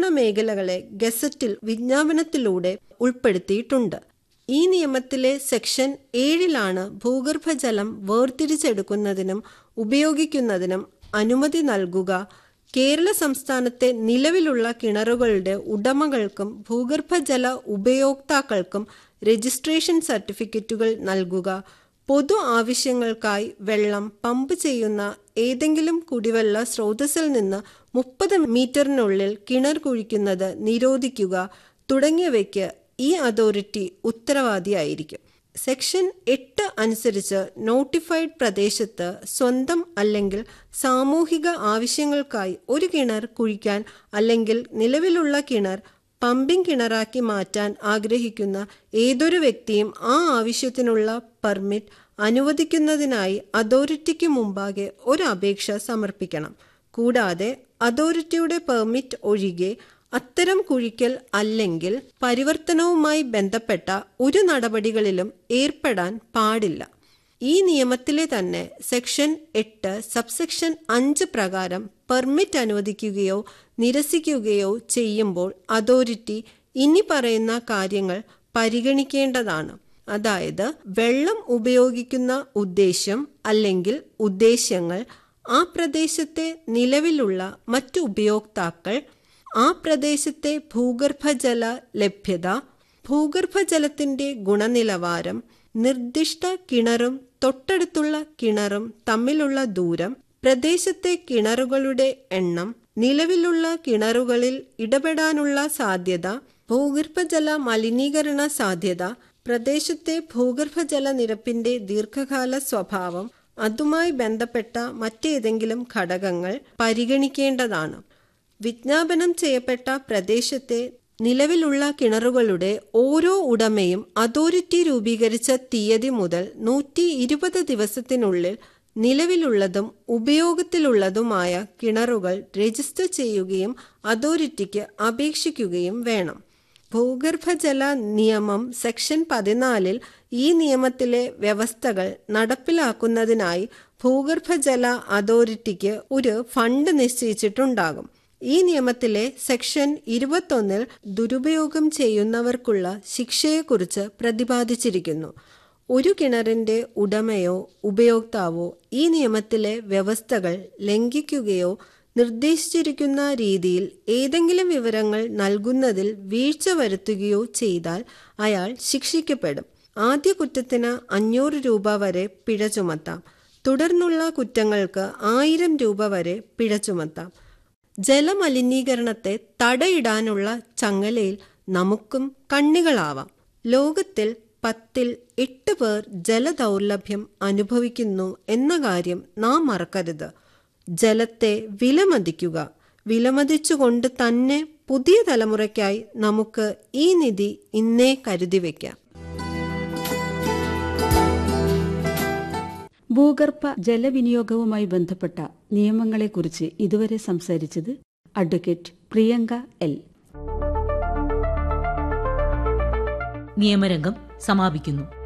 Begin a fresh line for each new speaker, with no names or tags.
മേഖലകളെ ഗസറ്റിൽ വിജ്ഞാപനത്തിലൂടെ ഉൾപ്പെടുത്തിയിട്ടുണ്ട് ഈ നിയമത്തിലെ സെക്ഷൻ ഏഴിലാണ് ഭൂഗർഭജലം വേർതിരിച്ചെടുക്കുന്നതിനും ഉപയോഗിക്കുന്നതിനും അനുമതി നൽകുക കേരള സംസ്ഥാനത്തെ നിലവിലുള്ള കിണറുകളുടെ ഉടമകൾക്കും ഭൂഗർഭജല ഉപയോക്താക്കൾക്കും രജിസ്ട്രേഷൻ സർട്ടിഫിക്കറ്റുകൾ നൽകുക പൊതു ആവശ്യങ്ങൾക്കായി വെള്ളം പമ്പ് ചെയ്യുന്ന ഏതെങ്കിലും കുടിവെള്ള സ്രോതസ്സിൽ നിന്ന് മുപ്പത് മീറ്ററിനുള്ളിൽ കിണർ കുഴിക്കുന്നത് നിരോധിക്കുക തുടങ്ങിയവയ്ക്ക് ഈ അതോറിറ്റി ഉത്തരവാദിയായിരിക്കും സെക്ഷൻ എട്ട് അനുസരിച്ച് നോട്ടിഫൈഡ് പ്രദേശത്ത് സ്വന്തം അല്ലെങ്കിൽ സാമൂഹിക ആവശ്യങ്ങൾക്കായി ഒരു കിണർ കുഴിക്കാൻ അല്ലെങ്കിൽ നിലവിലുള്ള കിണർ പമ്പിംഗ് കിണറാക്കി മാറ്റാൻ ആഗ്രഹിക്കുന്ന ഏതൊരു വ്യക്തിയും ആ ആവശ്യത്തിനുള്ള പെർമിറ്റ് അനുവദിക്കുന്നതിനായി അതോറിറ്റിക്ക് മുമ്പാകെ ഒരു അപേക്ഷ സമർപ്പിക്കണം കൂടാതെ അതോറിറ്റിയുടെ പെർമിറ്റ് ഒഴികെ അത്തരം കുഴിക്കൽ അല്ലെങ്കിൽ പരിവർത്തനവുമായി ബന്ധപ്പെട്ട ഒരു നടപടികളിലും ഏർപ്പെടാൻ പാടില്ല ഈ നിയമത്തിലെ തന്നെ സെക്ഷൻ എട്ട് സബ്സെക്ഷൻ അഞ്ച് പ്രകാരം പെർമിറ്റ് അനുവദിക്കുകയോ നിരസിക്കുകയോ ചെയ്യുമ്പോൾ അതോറിറ്റി ഇനി പറയുന്ന കാര്യങ്ങൾ പരിഗണിക്കേണ്ടതാണ് അതായത് വെള്ളം ഉപയോഗിക്കുന്ന ഉദ്ദേശ്യം അല്ലെങ്കിൽ ഉദ്ദേശ്യങ്ങൾ ആ പ്രദേശത്തെ നിലവിലുള്ള മറ്റു ഉപയോക്താക്കൾ ആ പ്രദേശത്തെ ഭൂഗർഭജല ലഭ്യത ഭൂഗർഭജലത്തിന്റെ ഗുണനിലവാരം നിർദ്ദിഷ്ട കിണറും തൊട്ടടുത്തുള്ള കിണറും തമ്മിലുള്ള ദൂരം പ്രദേശത്തെ കിണറുകളുടെ എണ്ണം നിലവിലുള്ള കിണറുകളിൽ ഇടപെടാനുള്ള സാധ്യത ഭൂഗർഭജല മലിനീകരണ സാധ്യത പ്രദേശത്തെ ഭൂഗർഭജല നിരപ്പിന്റെ ദീർഘകാല സ്വഭാവം അതുമായി ബന്ധപ്പെട്ട മറ്റേതെങ്കിലും ഘടകങ്ങൾ പരിഗണിക്കേണ്ടതാണ് വിജ്ഞാപനം ചെയ്യപ്പെട്ട പ്രദേശത്തെ നിലവിലുള്ള കിണറുകളുടെ ഓരോ ഉടമയും അതോറിറ്റി രൂപീകരിച്ച തീയതി മുതൽ നൂറ്റി ഇരുപത് ദിവസത്തിനുള്ളിൽ നിലവിലുള്ളതും ഉപയോഗത്തിലുള്ളതുമായ കിണറുകൾ രജിസ്റ്റർ ചെയ്യുകയും അതോറിറ്റിക്ക് അപേക്ഷിക്കുകയും വേണം ഭൂഗർഭജല നിയമം സെക്ഷൻ പതിനാലിൽ ഈ നിയമത്തിലെ വ്യവസ്ഥകൾ നടപ്പിലാക്കുന്നതിനായി ഭൂഗർഭജല അതോറിറ്റിക്ക് ഒരു ഫണ്ട് നിശ്ചയിച്ചിട്ടുണ്ടാകും ഈ നിയമത്തിലെ സെക്ഷൻ ഇരുപത്തൊന്നിൽ ദുരുപയോഗം ചെയ്യുന്നവർക്കുള്ള ശിക്ഷയെക്കുറിച്ച് പ്രതിപാദിച്ചിരിക്കുന്നു ഒരു കിണറിന്റെ ഉടമയോ ഉപയോക്താവോ ഈ നിയമത്തിലെ വ്യവസ്ഥകൾ ലംഘിക്കുകയോ നിർദ്ദേശിച്ചിരിക്കുന്ന രീതിയിൽ ഏതെങ്കിലും വിവരങ്ങൾ നൽകുന്നതിൽ വീഴ്ച വരുത്തുകയോ ചെയ്താൽ അയാൾ ശിക്ഷിക്കപ്പെടും ആദ്യ കുറ്റത്തിന് അഞ്ഞൂറ് രൂപ വരെ പിഴ ചുമത്താം തുടർന്നുള്ള കുറ്റങ്ങൾക്ക് ആയിരം രൂപ വരെ പിഴ ചുമത്താം ജലമലിനീകരണത്തെ തടയിടാനുള്ള ചങ്ങലയിൽ നമുക്കും കണ്ണികളാവാം ലോകത്തിൽ പത്തിൽ എട്ട് പേർ ജലദൗർലഭ്യം അനുഭവിക്കുന്നു എന്ന കാര്യം നാം മറക്കരുത് ജലത്തെ വിലമതിക്കുക വിലമതിച്ചുകൊണ്ട് തന്നെ പുതിയ തലമുറയ്ക്കായി നമുക്ക് ഈ നിധി ഇന്നേ കരുതി വയ്ക്കാം
ഭൂഗർഭ ജലവിനിയോഗവുമായി ബന്ധപ്പെട്ട നിയമങ്ങളെക്കുറിച്ച് ഇതുവരെ സംസാരിച്ചത് അഡ്വക്കേറ്റ് പ്രിയങ്ക എൽ
നിയമരംഗം സമാപിക്കുന്നു